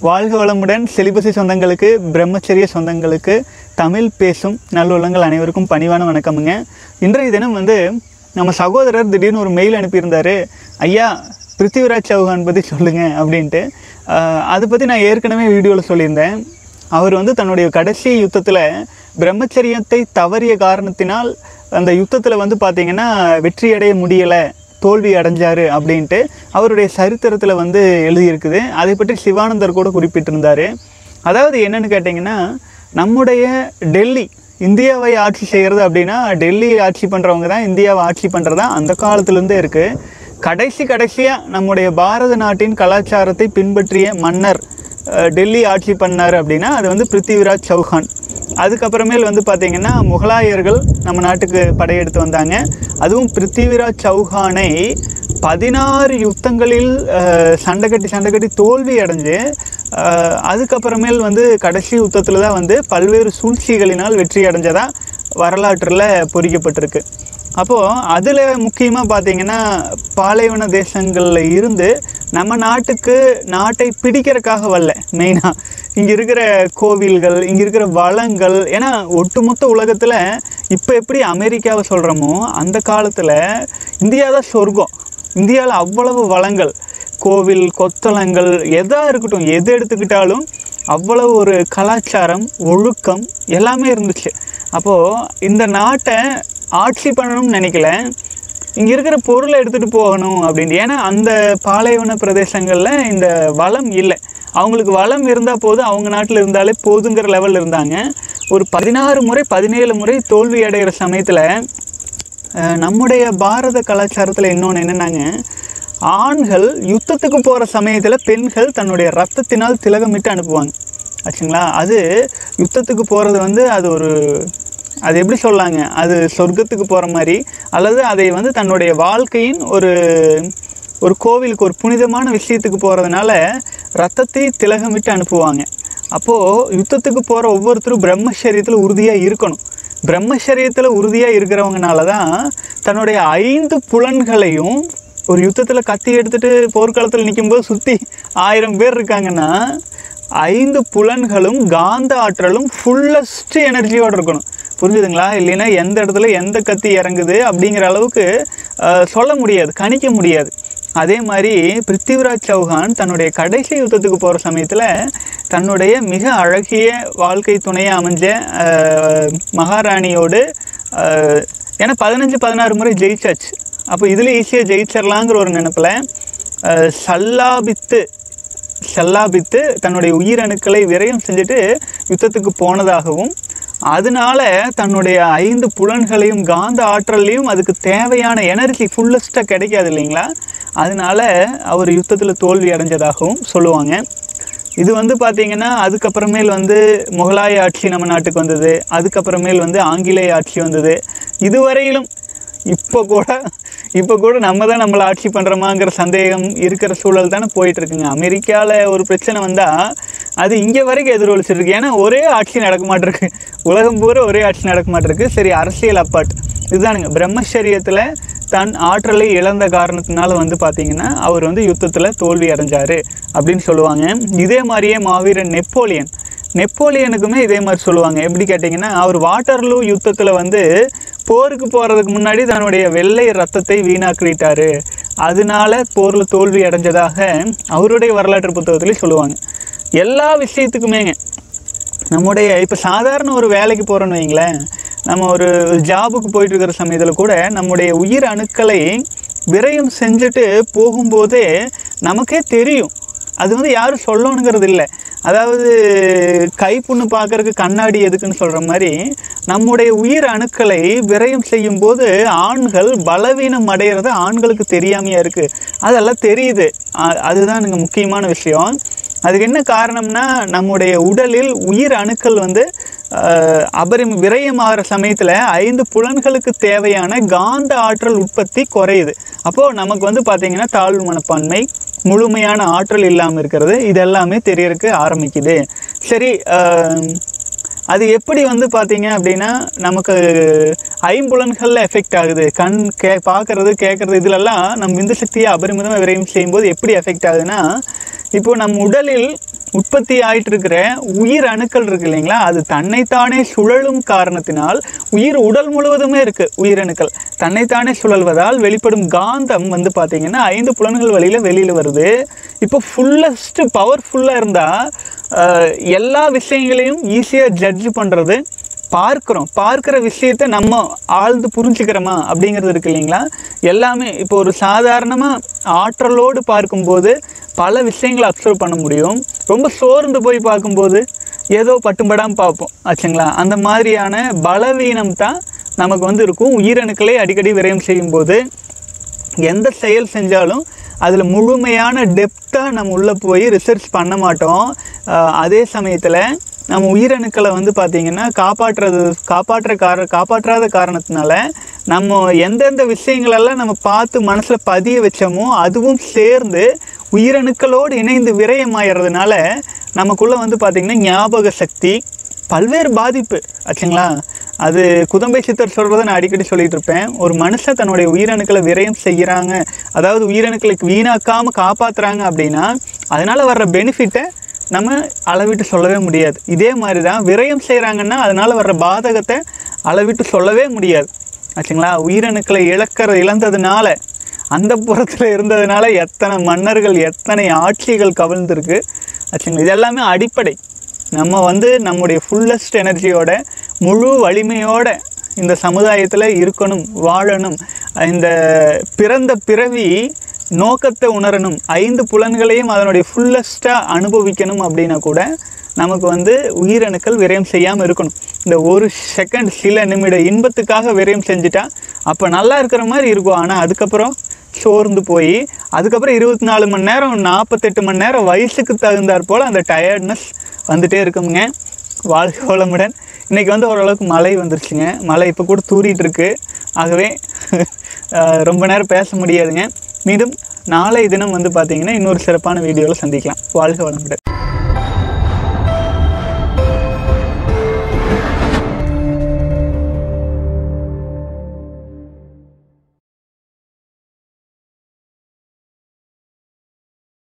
வாழ்க வளமுடன் செலிபசி சொந்தங்களுக்கு பிரம்மச்சரிய சொந்தங்களுக்கு தமிழ் பேசும் நல்லுள்ளங்கள் அனைவருக்கும் பணிவான வணக்கமுங்க இன்றைய தினம் வந்து நம்ம சகோதரர் திடீர்னு ஒரு மெயில் அனுப்பியிருந்தாரு ஐயா பிருத்திவிராஜ் சௌஹான் பற்றி சொல்லுங்க அப்படின்ட்டு ஆஹ் அதை பற்றி நான் ஏற்கனவே வீடியோவில் சொல்லியிருந்தேன் அவர் வந்து தன்னுடைய கடைசி யுத்தத்தில் பிரம்மச்சரியத்தை தவறிய காரணத்தினால் அந்த யுத்தத்தில் வந்து பார்த்தீங்கன்னா வெற்றி அடைய முடியலை தோல்வி அடைஞ்சாரு அப்படின்ட்டு அவருடைய சரித்திரத்தில் வந்து எழுதியிருக்குது அதை பற்றி சிவானந்தர் கூட குறிப்பிட்டிருந்தார் அதாவது என்னன்னு கேட்டிங்கன்னா நம்முடைய டெல்லி இந்தியாவை ஆட்சி செய்கிறது அப்படின்னா டெல்லி ஆட்சி பண்ணுறவங்க தான் இந்தியாவை ஆட்சி பண்ணுறதா அந்த காலத்துலேருந்தே இருக்குது கடைசி கடைசியாக நம்முடைய பாரத நாட்டின் கலாச்சாரத்தை பின்பற்றிய மன்னர் அஹ், டெல்லி ஆட்சி பண்ணார் அப்படின்னா அது வந்து பிருத்திவிராஜ் சௌஹான் அதுக்கப்புறமேல் வந்து பார்த்திங்கன்னா முகலாயர்கள் நம்ம நாட்டுக்கு படையெடுத்து வந்தாங்க அதுவும் பிருத்திவிராஜ் சௌஹானை பதினாறு யுத்தங்களில் அஹ், சண்டை கட்டி சண்டை கட்டி தோல்வி அடைஞ்சு அஹ், அதுக்கப்புறமேல் வந்து கடைசி யுத்தத்தில் தான் வந்து பல்வேறு சூழ்ச்சிகளினால் வெற்றி அடைஞ்சதா வரலாற்றில் பொறிக்கப்பட்டிருக்கு அப்போது அதில் முக்கியமாக பார்த்தீங்கன்னா பாலைவன தேசங்களில் இருந்து நம்ம நாட்டுக்கு நாட்டை பிடிக்கிறதுக்காக வரல மெயினாக இங்கே இருக்கிற கோவில்கள் இங்கே இருக்கிற வளங்கள் ஏன்னா ஒட்டுமொத்த உலகத்தில் இப்போ எப்படி அமெரிக்காவை சொல்கிறோமோ அந்த காலத்தில் இந்தியா தான் சொர்க்கம் இந்தியாவில் அவ்வளவு வளங்கள் கோவில் கொத்தளங்கள் எதா இருக்கட்டும் எது எடுத்துக்கிட்டாலும் அவ்வளவு ஒரு கலாச்சாரம் ஒழுக்கம் எல்லாமே இருந்துச்சு அப்போது இந்த நாட்டை ஆட்சி பண்ணணும்னு நினைக்கல இங்கே இருக்கிற பொருளை எடுத்துகிட்டு போகணும் அப்படின்னு ஏன்னா அந்த பாலைவன பிரதேசங்களில் இந்த வளம் இல்லை அவங்களுக்கு வளம் இருந்தால் போதும் அவங்க நாட்டில் இருந்தாலே போதுங்கிற லெவலில் இருந்தாங்க ஒரு பதினாறு முறை பதினேழு முறை தோல்வி அடைகிற சமயத்தில் அஹ், நம்முடைய பாரத கலாச்சாரத்தில் இன்னொன்று என்னென்னாங்க ஆண்கள் யுத்தத்துக்கு போகிற சமயத்தில் பெண்கள் தன்னுடைய ரத்தத்தினால் திலகமிட்டு அனுப்புவாங்க ஆச்சுங்களா அது யுத்தத்துக்கு போகிறது வந்து அது ஒரு அது எப்படி சொல்லாங்க அது சொர்க்கத்துக்கு போகிற மாதிரி அல்லது அதை வந்து தன்னுடைய வாழ்க்கையின் ஒரு ஒரு கோவிலுக்கு ஒரு புனிதமான விஷயத்துக்கு போகிறதுனால ரத்தத்தை திலகமிட்டு அனுப்புவாங்க அப்போது யுத்தத்துக்கு போகிற ஒவ்வொருத்தரும் பிரம்மச்சரியத்தில் உறுதியாக இருக்கணும் பிரம்மச்சரியத்தில் உறுதியாக இருக்கிறவங்கனால தான் தன்னுடைய ஐந்து புலன்களையும் ஒரு யுத்தத்தில் கத்தி எடுத்துட்டு போர்க்களத்தில் நிற்கும்போது சுற்றி ஆயிரம் பேர் இருக்காங்கன்னா ஐந்து புலன்களும் காந்த ஆற்றலும் ஃபுல்லஸ்ட் எனர்ஜியோடு இருக்கணும் புரிஞ்சுதுங்களா இல்லைன்னா எந்த இடத்துல எந்த கத்தி இறங்குது அப்படிங்கிற அளவுக்கு அஹ், சொல்ல முடியாது கணிக்க முடியாது அதே மாதிரி பிருத்திவிராஜ் சௌஹான் தன்னுடைய கடைசி யுத்தத்துக்கு போகிற சமயத்தில் தன்னுடைய மிக அழகிய வாழ்க்கை துணையாக அமைஞ்ச அஹ், மகாராணியோடு அஹ், ஏன்னா பதினஞ்சு பதினாறு முறை ஜெயிச்சாச்சு அப்போ இதில் ஈஸியாக ஜெயிச்சிடலாங்கிற ஒரு நினைப்பில் அஹ், சல்லாபித்து செல்லாபித்து தன்னுடைய உயிரணுக்களை விரயம் செஞ்சுட்டு யுத்தத்துக்கு போனதாகவும் அதனால தன்னுடைய ஐந்து புலன்களையும் காந்த ஆற்றல்லையும் அதுக்கு தேவையான எனர்ஜி ஃபுல்லஸ்ட்டாக கிடைக்காது இல்லைங்களா அதனால அவர் யுத்தத்தில் தோல்வி அடைஞ்சதாகவும் சொல்லுவாங்க இது வந்து பார்த்தீங்கன்னா அதுக்கப்புறமேல் வந்து முகலாய ஆட்சி நம்ம நாட்டுக்கு வந்தது அதுக்கப்புறமேல் வந்து ஆங்கிலேய ஆட்சி வந்தது இதுவரையிலும் இப்போ கூட இப்போ கூட நம்ம தான் நம்மளை ஆட்சி பண்ணுறோமாங்கிற சந்தேகம் இருக்கிற சூழல் தானே போயிட்டு இருக்குங்க அமெரிக்காவில் ஒரு பிரச்சனை வந்தால் அது இங்கே வரைக்கும் எதிரொலிச்சிருக்கு ஏன்னா ஒரே ஆட்சி நடக்க மாட்டிருக்கு உலகம் பூரா ஒரே ஆட்சி நடக்க மாட்டிருக்கு சரி அரசியல் அப்பாட் இதுதானுங்க பிரம்மச்சரியத்தில் தன் ஆற்றலை இழந்த காரணத்தினால வந்து பார்த்தீங்கன்னா அவர் வந்து யுத்தத்தில் தோல்வி அடைஞ்சாரு அப்படின்னு சொல்லுவாங்க இதே மாதிரியே மாவீரன் நெப்போலியன் நெப்போலியனுக்குமே இதே மாதிரி சொல்லுவாங்க எப்படி கேட்டிங்கன்னா அவர் வாட்டர்லூ யுத்தத்தில் வந்து போருக்கு போகிறதுக்கு முன்னாடி தன்னுடைய வெள்ளை ரத்தத்தை வீணாக்கிட்டாரு அதனால போரில் தோல்வி அடைஞ்சதாக அவருடைய வரலாற்று புத்தகத்திலே சொல்லுவாங்க எல்லா விஷயத்துக்குமேங்க நம்முடைய இப்போ சாதாரண ஒரு வேலைக்கு போகிறோன்னு வைங்களேன் நம்ம ஒரு ஜாபுக்கு போயிட்டு இருக்கிற சமயத்தில் கூட நம்முடைய உயிர் அணுக்களை விரயம் செஞ்சுட்டு போகும்போதே நமக்கே தெரியும் அது வந்து யாரும் சொல்லணுங்கிறது இல்லை அதாவது கைப்புண்ணு பார்க்கறதுக்கு கண்ணாடி எதுக்குன்னு சொல்கிற மாதிரி நம்முடைய உயிர் அணுக்களை விரயம் செய்யும்போது ஆண்கள் பலவீனம் அடைகிறது ஆண்களுக்கு தெரியாமையா இருக்குது அதெல்லாம் தெரியுது அ- அதுதான் எனக்கு முக்கியமான விஷயம் அதுக்கு என்ன காரணம்னா நம்முடைய உடலில் உயிர் அணுக்கள் வந்து அஹ், அபரிம விரயமாகிற சமயத்தில் ஐந்து புலன்களுக்கு தேவையான காந்த ஆற்றல் உற்பத்தி குறையுது அப்போது நமக்கு வந்து பார்த்திங்கன்னா தாழ்வு மனப்பான்மை முழுமையான ஆற்றல் இல்லாமல் இருக்கிறது இதெல்லாமே தெரியறதுக்கு ஆரம்பிக்குது சரி அஹ், அது எப்படி வந்து பார்த்தீங்க அப்படின்னா நமக்கு ஐம்புலன்களில் எஃபெக்ட் ஆகுது கண் கே பார்க்கறது கேட்குறது இதிலெல்லாம் நம்ம விந்து சக்தியை அபரிமிதமாக விரையும் செய்யும்போது எப்படி எஃபெக்ட் ஆகுதுன்னா இப்போ நம் உடலில் உற்பத்தி ஆயிட்டு இருக்கிற உயிர் அணுக்கள் இருக்கு இல்லைங்களா அது தன்னைத்தானே சுழலும் காரணத்தினால் உயிர் உடல் முழுவதுமே இருக்கு உயிரணுக்கள் தன்னைத்தானே சுழல்வதால் வெளிப்படும் காந்தம் வந்து பார்த்தீங்கன்னா ஐந்து புலன்கள் வழியில் வெளியில் வருது இப்போ ஃபுல்லஸ்ட் பவர்ஃபுல்லாக இருந்தால் எல்லா விஷயங்களையும் ஈஸியாக ஜட்ஜ் பண்ணுறது பார்க்குறோம் பார்க்குற விஷயத்த நம்ம ஆழ்ந்து புரிஞ்சுக்கிறோமா அப்படிங்கிறது இருக்கு இல்லைங்களா எல்லாமே இப்போ ஒரு சாதாரணமாக ஆற்றலோடு பார்க்கும்போது பல விஷயங்களை அப்சர்வ் பண்ண முடியும் ரொம்ப சோர்ந்து போய் பார்க்கும்போது ஏதோ பட்டும்படாமல் பார்ப்போம் ஆச்சுங்களா அந்த மாதிரியான பலவீனம் தான் நமக்கு வந்து இருக்கும் உயிரணுக்களை அடிக்கடி விரயம் செய்யும்போது எந்த செயல் செஞ்சாலும் அதில் முழுமையான டெப்த்தாக நம்ம உள்ளே போய் ரிசர்ச் பண்ண மாட்டோம் ஆஹ் அதே சமயத்தில் நம்ம உயிரணுக்களை வந்து பார்த்திங்கன்னா காப்பாற்றுறது காப்பாற்ற கார காப்பாற்றாத காரணத்தினால நம்ம எந்தெந்த விஷயங்களெல்லாம் நம்ம பார்த்து மனசில் பதிய வச்சோமோ அதுவும் சேர்ந்து உயிரணுக்களோடு இணைந்து விரயமாயிறதுனால நமக்குள்ளே வந்து பார்த்திங்கன்னா ஞாபக சக்தி பல்வேறு பாதிப்பு ஆச்சுங்களா அது குதம்பை சித்தர் சொல்கிறத நான் அடிக்கடி சொல்லிட்டு இருப்பேன் ஒரு மனுஷன் தன்னுடைய உயிரணுக்களை விரயம் செய்கிறாங்க அதாவது உயிரணுக்களுக்கு வீணாக்காமல் காப்பாற்றுறாங்க அப்படின்னா அதனால் வர்ற பெனிஃபிட்டை நம்ம அளவிட்டு சொல்லவே முடியாது இதே மாதிரி தான் விரயம் செய்கிறாங்கன்னா அதனால் வர்ற பாதகத்தை அளவிட்டு சொல்லவே முடியாது ஆச்சுங்களா உயிரணுக்களை இழக்கிற இழந்ததுனால அந்த புறத்தில் இருந்ததுனால எத்தனை மன்னர்கள் எத்தனை ஆட்சிகள் கவிழ்ந்திருக்கு ஆச்சுங்களா இது எல்லாமே அடிப்படை நம்ம வந்து நம்முடைய ஃபுல்லஸ்ட் எனர்ஜியோட முழு வலிமையோட இந்த சமுதாயத்தில் இருக்கணும் வாழணும் இந்த பிறந்த பிறவி நோக்கத்தை உணரணும் ஐந்து புலன்களையும் அதனுடைய ஃபுல்லஸ்ட்டாக அனுபவிக்கணும் அப்படின்னா கூட நமக்கு வந்து உயிரணுக்கள் விரயம் செய்யாமல் இருக்கணும் இந்த ஒரு செகண்ட் சில நிமிட இன்பத்துக்காக விரயம் செஞ்சுட்டா அப்போ நல்லா இருக்கிற மாதிரி இருக்கும் ஆனால் அதுக்கப்புறம் சோர்ந்து போய் அதுக்கப்புறம் இருபத்தி நாலு மணி நேரம் நாற்பத்தெட்டு மணி நேரம் வயசுக்கு தகுந்தாற் போல் அந்த டயர்ட்னஸ் வந்துட்டே இருக்குங்க வாழ்க வளமுடன் இன்றைக்கி வந்து ஓரளவுக்கு மழை வந்துருச்சுங்க மழை இப்போ கூட தூறிட்டு இருக்கு ஆகவே அஹ், ரொம்ப நேரம் பேச முடியாதுங்க மீண்டும் நாளை தினம் வந்து பார்த்தீங்கன்னா இன்னொரு சிறப்பான வீடியோவில் சந்திக்கலாம் வாழ்க வளமுடன்